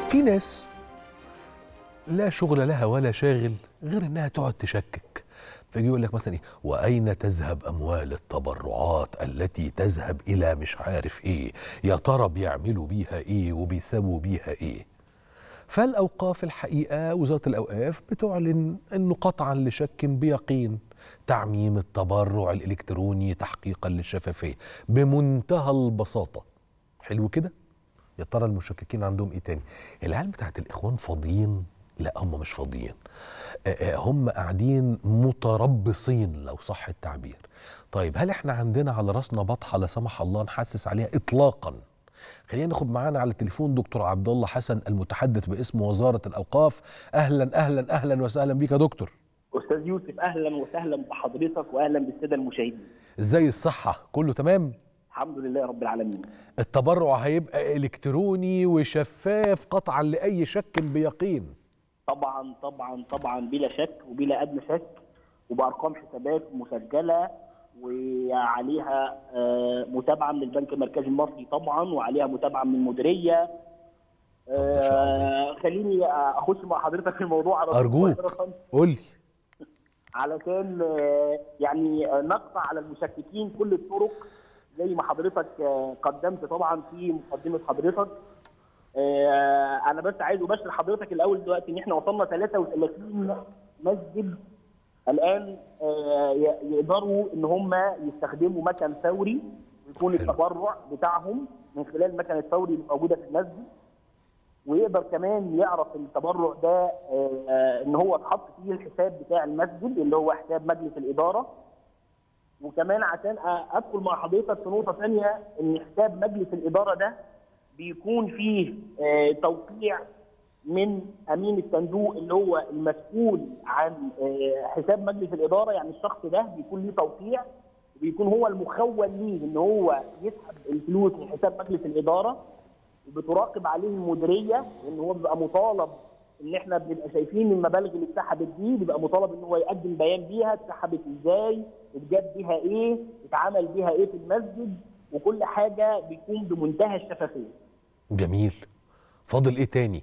في ناس لا شغل لها ولا شاغل غير انها تقعد تشكك فيجي يقول لك مثلا ايه واين تذهب اموال التبرعات التي تذهب الى مش عارف ايه يا ترى بيعملوا بيها ايه وبيسووا بيها ايه فالاوقاف الحقيقه وزاره الاوقاف بتعلن انه قطعا لشك بيقين تعميم التبرع الالكتروني تحقيقا للشفافيه بمنتهى البساطه حلو كده يا ترى المشككين عندهم ايه تاني العيال بتاعت الاخوان فاضيين لا هم مش فاضيين آه، آه، هم قاعدين متربصين لو صح التعبير طيب هل احنا عندنا على راسنا بطحه لا سمح الله نحسس عليها اطلاقا خلينا ناخد معانا على التليفون دكتور عبد الله حسن المتحدث باسم وزاره الاوقاف اهلا اهلا اهلا وسهلا بيك يا دكتور استاذ يوسف اهلا وسهلا بحضرتك واهلا بالساده المشاهدين ازاي الصحه كله تمام الحمد لله رب العالمين التبرع هيبقى الكتروني وشفاف قطعا لاي شك بيقين طبعا طبعا طبعا بلا شك وبلا ادنى شك وبارقام حسابات مسجله وعليها آه، متابعه من البنك المركزي المصري طبعا وعليها متابعه من المديريه ده شيء عظيم. آه، خليني اخش مع حضرتك في الموضوع على طول ارجوك مباشرة. قول لي علشان آه، يعني آه، نقطع على المشككين كل الطرق زي ما حضرتك آه، قدمت طبعا في مقدمه حضرتك آه، انا بس عايز ابشر حضرتك الاول دلوقتي ان احنا وصلنا 33 مسجد الان آه، ي- يقدروا ان هم يستخدموا مكن فوري ويكون حلو. التبرع بتاعهم من خلال المكن الفوري اللي موجوده في المسجد ويقدر كمان يعرف التبرع ده آه، آه، ان هو اتحط فيه الحساب بتاع المسجد اللي هو حساب مجلس الاداره وكمان عشان أ- ادخل مع حضرتك في نقطه ثانيه ان حساب مجلس الاداره ده بيكون فيه آه، توقيع من امين الصندوق اللي هو المسؤول عن آه، حساب مجلس الاداره يعني الشخص ده بيكون ليه توقيع وبيكون هو المخول ليه ان هو يسحب الفلوس من حساب مجلس الاداره وبتراقب عليه المديريه لان هو بيبقى مطالب ان احنا بنبقى شايفين المبالغ اللي اتسحبت دي بيبقى مطالب ان هو يقدم بيان بيها اتسحبت ازاي اتجاب بيها ايه اتعمل بيها ايه في المسجد وكل حاجه بيكون بمنتهى الشفافيه جميل فاضل ايه تاني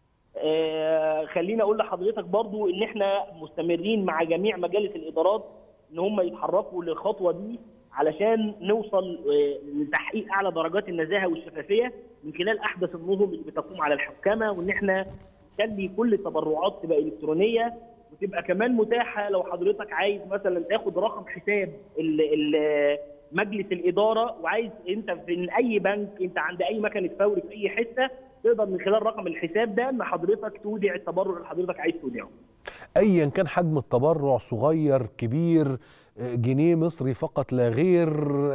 آه خليني اقول لحضرتك برضو ان احنا مستمرين مع جميع مجالس الادارات ان هم يتحركوا للخطوه دي علشان نوصل آه، لتحقيق اعلى درجات النزاهه والشفافيه من خلال احدث النظم اللي بتقوم على الحوكمه وان احنا نخلي كل التبرعات تبقى الكترونيه وتبقى كمان متاحه لو حضرتك عايز مثلا تاخد رقم حساب ال ال مجلس الاداره وعايز انت في اي بنك انت عند اي مكنه فوري في اي حته تقدر من خلال رقم الحساب ده ان حضرتك تودع التبرع اللي حضرتك عايز تودعه. ايا كان حجم التبرع صغير كبير آه، جنيه مصري فقط لا غير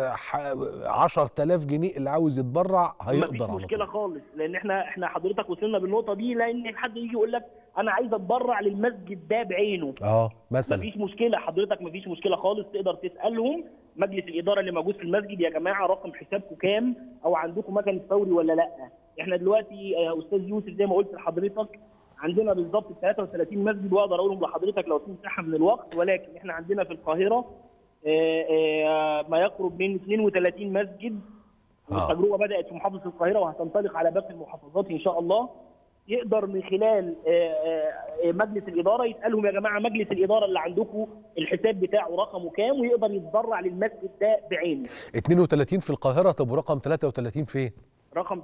ح- 10000 جنيه اللي عاوز يتبرع مفيش هيقدر على مشكله طول خالص لان احنا احنا حضرتك وصلنا بالنقطه دي لان حد يجي يقول لك انا عايز اتبرع للمسجد ده بعينه اه مثلا مفيش مشكله حضرتك مفيش مشكله خالص تقدر تسالهم مجلس الاداره اللي موجود في المسجد يا جماعه رقم حسابكم كام او عندكم مكنه فوري ولا لا احنا دلوقتي يا استاذ يوسف زي ما قلت لحضرتك عندنا بالظبط 33 مسجد واقدر اقولهم لحضرتك لو في مساحه من الوقت ولكن احنا عندنا في القاهره آه، آه، ما يقرب من 32 مسجد آه. التجربه بدات في محافظه القاهره وهتنطلق على باقي المحافظات ان شاء الله يقدر من خلال آه، آه، مجلس الاداره يسالهم يا جماعه مجلس الاداره اللي عندكم الحساب بتاعه رقمه كام ويقدر يتبرع للمسجد ده بعينه 32 في القاهره طب ورقم 33 فين رقم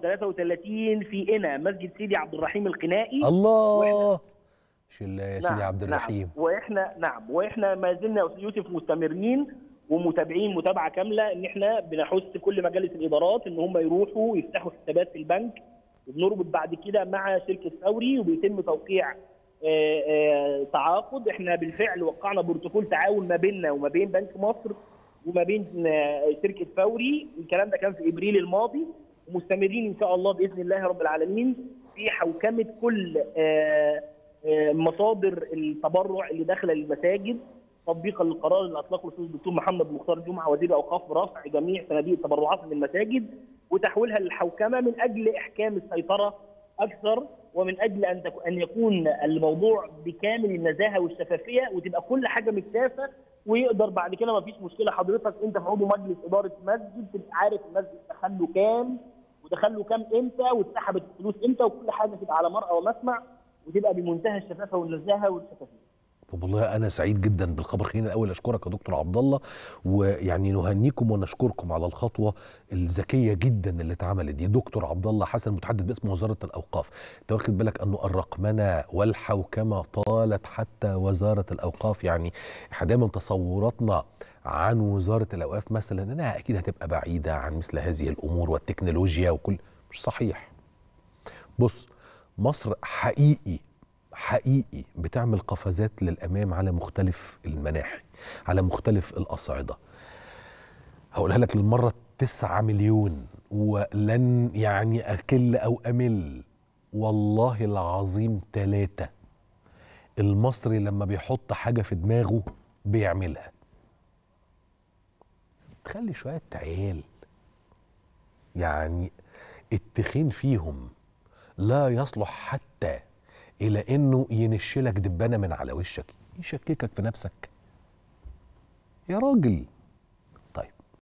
33 في قنا مسجد سيدي عبد الرحيم القنائي الله شل يا سيدي عبد الرحيم نعم واحنا نعم واحنا ما زلنا يا استاذ يوسف مستمرين ومتابعين متابعه كامله ان احنا بنحث كل مجالس الادارات ان هم يروحوا يفتحوا حسابات في البنك وبنربط بعد كده مع شركه فوري وبيتم توقيع آه، آه، تعاقد احنا بالفعل وقعنا بروتوكول تعاون ما بيننا وما بين بنك مصر وما بين آه، شركه فوري الكلام ده كان في ابريل الماضي ومستمرين ان شاء الله باذن الله رب العالمين في حوكمه كل آه، آه، مصادر التبرع اللي داخله للمساجد تطبيقا للقرار اللي اطلقه الاستاذ الدكتور محمد مختار جمعه وزير الاوقاف برفع جميع صناديق التبرعات من المساجد وتحويلها للحوكمه من اجل احكام السيطره اكثر ومن اجل ان تكو- ان يكون الموضوع بكامل النزاهه والشفافيه وتبقى كل حاجه متسافه ويقدر بعد كده ما فيش مشكله حضرتك انت في عضو مجلس اداره مسجد تبقى عارف المسجد دخل له كام ودخل له كام امتى واتسحبت الفلوس امتى وكل حاجه تبقى على مرأى ومسمع وتبقى بمنتهى الشفافه والنزاهه والشفافيه طب والله انا سعيد جدا بالخبر خلينا الاول اشكرك يا دكتور عبد الله ويعني نهنيكم ونشكركم على الخطوه الذكيه جدا اللي اتعملت دي دكتور عبد الله حسن متحدث باسم وزاره الاوقاف انت واخد بالك انه الرقمنه والحوكمه طالت حتى وزاره الاوقاف يعني احنا دايما تصوراتنا عن وزاره الاوقاف مثلا انها اكيد هتبقى بعيده عن مثل هذه الامور والتكنولوجيا وكل مش صحيح بص مصر حقيقي حقيقي بتعمل قفزات للامام على مختلف المناحي على مختلف الاصعده هقولها لك للمره تسعة مليون ولن يعني اكل او امل والله العظيم ثلاثة المصري لما بيحط حاجة في دماغه بيعملها تخلي شوية عيال يعني التخين فيهم لا يصلح حتى الى انه ينشلك دبانه من على وشك يشككك في نفسك يا راجل